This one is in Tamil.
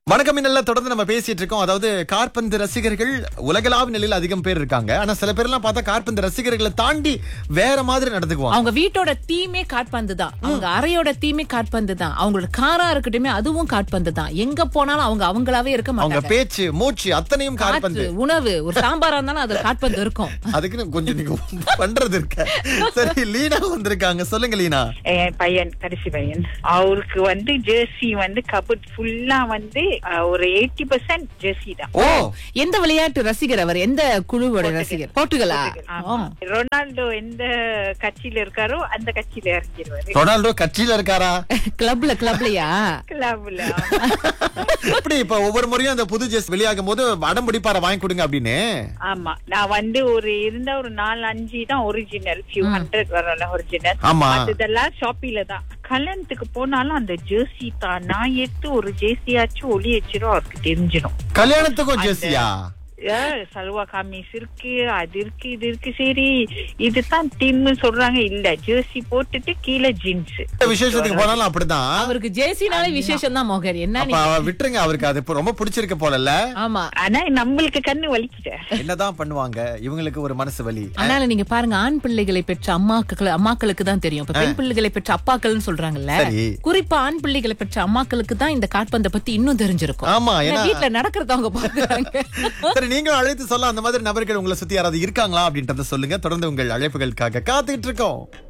வணக்கம் மின்னல்ல தொடர்ந்து நம்ம பேசிட்டு இருக்கோம் அதாவது கார்பந்து ரசிகர்கள் உலகளாவிய நிலையில் அதிகம் பேர் இருக்காங்க ஆனா சில பேர்லாம் பார்த்தா கார்பந்து ரசிகர்களை தாண்டி வேற மாதிரி நடந்துக்குவாங்க அவங்க வீட்டோட தீமே காட்பந்து தான் அவங்க அறையோட தீமே காட்பந்து தான் அவங்களோட காரா இருக்கட்டுமே அதுவும் காட்பந்து தான் எங்க போனாலும் அவங்க அவங்களாவே இருக்க அவங்க மாட்டாங்க பேச்சு மூச்சு அத்தனையும் கார்பந்து காற்று, உணவு ஒரு சாம்பாரா இருந்தாலும் அது காட்பந்து இருக்கும் அதுக்குன்னு கொஞ்சம் நீங்க பண்றது இருக்க சரி லீனா வந்திருக்காங்க சொல்லுங்க லீனா என் பையன் கடைசி பையன் அவருக்கு வந்து ஜெர்சி வந்து கபட் ஃபுல்லா வந்து அஹ், ஒரு எயிட்டி பர்சன்ட் ஜெர்சி தான் ஓ எந்த விளையாட்டு ரசிகர் அவர் எந்த குழுவோட ரசிகர் போர்ட்டுகலா ஆமா. ரொனால்டோ எந்த கட்சியில இருக்காரோ அந்த கட்சியில இறங்கிடுவாரு ரொனால்டோ கட்சியில இருக்காரா கிளப்ல கிளப்லயா கிளப்ல எப்படி இப்ப ஒவ்வொரு முறையும் அந்த புது ஜெஸ் வெளியாகும் போது அடம் பிடிப்பார வாங்கி கொடுங்க அப்படின்னு ஆமா நான் வந்து ஒரு இருந்த ஒரு நாலு அஞ்சு தான் ஒரிஜினல் ஃபியூ ஹண்ட்ரட் வரல ஒரிஜினல் ஆமா இதெல்லாம் ஷாப்பில தான் கல்யாணத்துக்கு போனாலும் அந்த ஜெர்சி தான் நான் எடுத்து ஒரு ஜெர்சியாச்சும் ஒளி வச்சிரும் அவருக்கு தெரிஞ்சிடும் கல்யாணத்துக்கும் ஜெர்சியா ஏ, சல்வா காமிஸ் இருக்கு அது இருக்கு இது இருக்கு சரி இதுதான் டீம்னு சொல்றாங்க இல்ல ஜெர்சி போட்டுட்டு கீழே ஜீன்ஸ் விசேஷத்துக்கு போனாலும் அப்படிதான் அவருக்கு ஜேசினாலே விசேஷம் தான் மோகர் என்ன அப்ப நீ அவ விட்டுருங்க அவருக்கு அது இப்ப ரொம்ப பிடிச்சிருக்க போலல்ல ஆமா ஆனா நம்மளுக்கு கண்ணு வலிக்குது என்னதான் பண்ணுவாங்க இவங்களுக்கு ஒரு மனசு வலி அதனால நீங்க பாருங்க ஆண் பிள்ளைகளை பெற்ற அம்மாக்கள் அம்மாக்களுக்கு தான் தெரியும் இப்ப பெண் பிள்ளைகளை பெற்ற அப்பாக்கள்னு சொல்றாங்கல்ல சரி. குறிப்பா ஆண் பிள்ளைகளை பெற்ற அம்மாக்களுக்கு தான் இந்த காட்பந்தை பத்தி இன்னும் தெரிஞ்சிருக்கும் ஆமா ஏன்னா ஏன்னா வீட்டுல நடக்கிறத அவங்க பாக்குறாங்க சரி நீங்களும் அழைத்து சொல்ல அந்த மாதிரி நபர்கள் உங்களை சுத்தி யாராவது இருக்காங்களா அப்படின்றத சொல்லுங்க தொடர்ந்து உங்கள் அழைப்புகளுக்காக காத்துக்கிட்டு இருக்கோம்